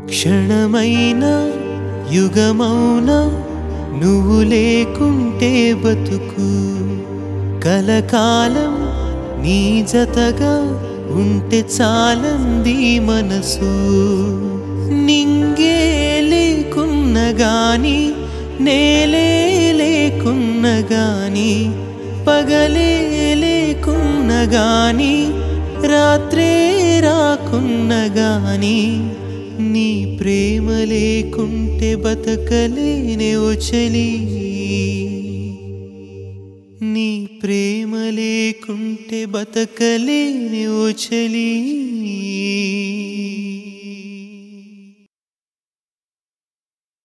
క్షణమైన యుగమౌన నువ్వు లేకుంటే బతుకు కలకాలం నీ జతగా ఉంటే చాలంది మనసు నింగే లేకున్న గాని నేలే లేకున్న గాని పగలే లేకున్న గాని రాత్రే రాకున్న గాని నీ ప్రేమ లేకుంటే బతకలేనే ఓ చలి నీ ప్రేమ లేకుంటే బతకలేని ఓ చలి